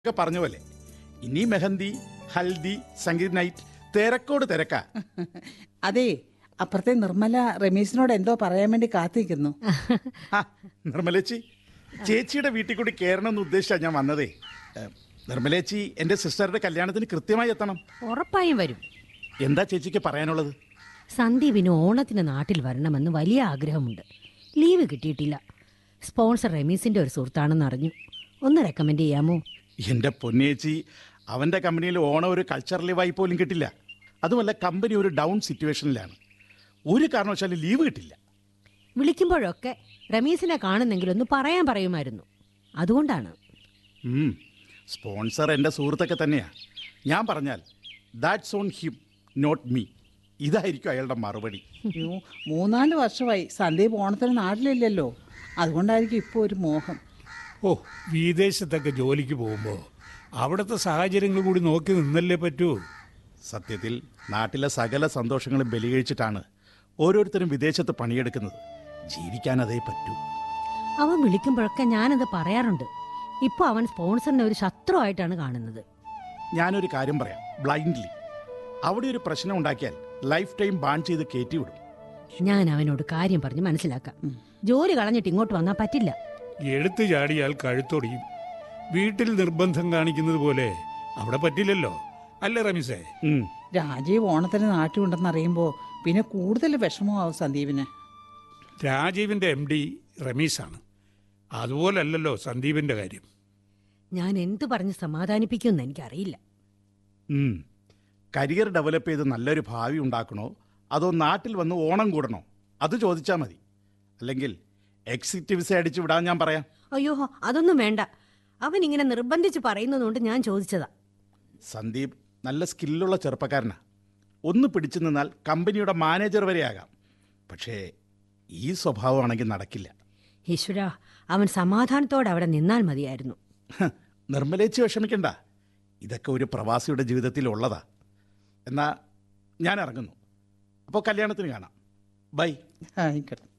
ഒക്കെ പറഞ്ഞ പോലെ ഇനി മെഹന്തി ഹൽദി സംഗീത് നൈറ്റ് തിരക്കോട് തിരക്കാ അതെ അപ്പുറത്തെ നിർമ്മല രമേശിനോട് എന്തോ പറയാൻ വേണ്ടി കാത്തിരിക്കുന്നു ആ, നിർമ്മലേച്ചി ചേച്ചിയുടെ വീട്ടിൽ കൂടി കയറണമെന്ന് ഉദ്ദേശിച്ചാണ് ഞാൻ വന്നതേ ഏ, നിർമ്മലേച്ചി എൻ്റെ സിസ്റ്ററുടെ കല്യാണത്തിന് കൃത്യമായി എത്തണം ഉറപ്പായും വരും എന്താ ചേച്ചിക്ക് പറയാനുള്ളത് സന്ദീപിന് ഓണത്തിന് നാട്ടിൽ വരണമെന്ന് വലിയ ആഗ്രഹമുണ്ട് ലീവ് കിട്ടിയിട്ടില്ല സ്പോൺസർ റമീസിന്റെ ഒരു സുഹൃത്താണെന്ന് അറിഞ്ഞു ഒന്ന് റെക്കമെൻഡ് ചെയ്യാമോ എൻ്റെ പൊന്നേച്ചി അവൻ്റെ കമ്പനിയിൽ ഓണം ഒരു കൾച്ചർ ലീവായി പോലും കിട്ടില്ല അതുമല്ല കമ്പനി ഒരു ഡൗൺ സിറ്റുവേഷനിലാണ് ഒരു കാരണവശാലും ലീവ് കിട്ടില്ല വിളിക്കുമ്പോഴൊക്കെ റമീസിനെ കാണുന്നെങ്കിൽ ഒന്ന് പറയാൻ പറയുമായിരുന്നു അതുകൊണ്ടാണ് ഉം, സ്പോൺസർ എൻ്റെ സുഹൃത്തൊക്കെ തന്നെയാണ് ഞാൻ പറഞ്ഞാൽ that's on him not me ഇതായിരിക്കും അയാളുടെ മറുപടി അയ്യോ മൂന്നാല് വർഷമായി സന്ദീപ് ഓണത്തിന് നാട്ടിലില്ലല്ലോ അതുകൊണ്ടായിരിക്കും ഇപ്പോൾ ഒരു മോഹം ഓ വിദേശത്തൊക്കെ ജോലിക്ക് പോകുമ്പോൾ അവിടുത്തെ സാഹചര്യങ്ങൾ കൂടി നോക്കി നിന്നല്ലേ പറ്റൂ സത്യത്തിൽ നാട്ടിലെ സകല സന്തോഷങ്ങളും ബലികഴിച്ചിട്ടാണ് ഓരോരുത്തരും വിദേശത്ത് പണിയെടുക്കുന്നത് ജീവിക്കാൻ അതേ പറ്റൂ അവൻ വിളിക്കുമ്പോഴൊക്കെ ഞാനത് പറയാറുണ്ട് ഇപ്പോൾ അവൻ സ്പോൺസറിനെ ഒരു ശത്രുവായിട്ടാണ് കാണുന്നത് ഞാനൊരു കാര്യം പറയാം ബ്ലൈൻഡ്ലി അവിടെ ഒരു പ്രശ്നം ഉണ്ടാക്കിയാൽ ലൈഫ് ടൈം ബാൻ ചെയ്ത് കയറ്റിവിടും ഞാൻ അവനോട് കാര്യം പറഞ്ഞ് മനസ്സിലാക്കാം ജോലി കളഞ്ഞിട്ട് ഇങ്ങോട്ട് വന്നാൽ പറ്റില്ല എടുത്തു ചാടിയാൽ കഴുത്തൊടിയും വീട്ടിൽ നിർബന്ധം കാണിക്കുന്നത് പോലെ അവിടെ പറ്റില്ലല്ലോ അല്ലേ റമീസേ ഉം. രാജീവ് ഓണത്തിന് നാട്ടിലുണ്ടെന്ന് അറിയുമ്പോൾ പിന്നെ കൂടുതൽ വിഷമമാവും സന്ദീപിന് രാജീവിന്റെ എം ഡി റമീസാണ് അതുപോലല്ലല്ലോ സന്ദീപിന്റെ കാര്യം ഞാൻ എന്തു പറഞ്ഞ് സമാധാനിപ്പിക്കുമെന്ന് എനിക്കറിയില്ല ഉം. കരിയർ ഡെവലപ്പ് ചെയ്ത് നല്ലൊരു ഭാവി ഉണ്ടാക്കണോ അതോ നാട്ടിൽ വന്ന് ഓണം കൂടണോ അത് ചോദിച്ചാൽ മതി അല്ലെങ്കിൽ എക്സിറ്റ് വിസ അടിച്ചു വിടാൻ ഞാൻ പറയാം അയ്യോ അതൊന്നും വേണ്ട അവൻ ഇങ്ങനെ നിർബന്ധിച്ച് പറയുന്നതുകൊണ്ട് ഞാൻ ചോദിച്ചതാ സന്ദീപ് നല്ല സ്കില്ലുള്ള ചെറുപ്പക്കാരനാ ഒന്ന് പിടിച്ചു നിന്നാൽ കമ്പനിയുടെ മാനേജർ വരെയാകാം പക്ഷേ ഈ സ്വഭാവമാണെങ്കിൽ നടക്കില്ല ഈശ്വര അവൻ സമാധാനത്തോടെ അവിടെ നിന്നാൽ മതിയായിരുന്നു ഹ്, നിർമ്മലേച്ചി വിഷമിക്കണ്ട ഇതൊക്കെ ഒരു പ്രവാസിയുടെ ജീവിതത്തിൽ ഉള്ളതാ എന്നാ ഞാൻ ഇറങ്ങുന്നു അപ്പോൾ കല്യാണത്തിന് കാണാം ബൈ ആയിക്കോട്ടെ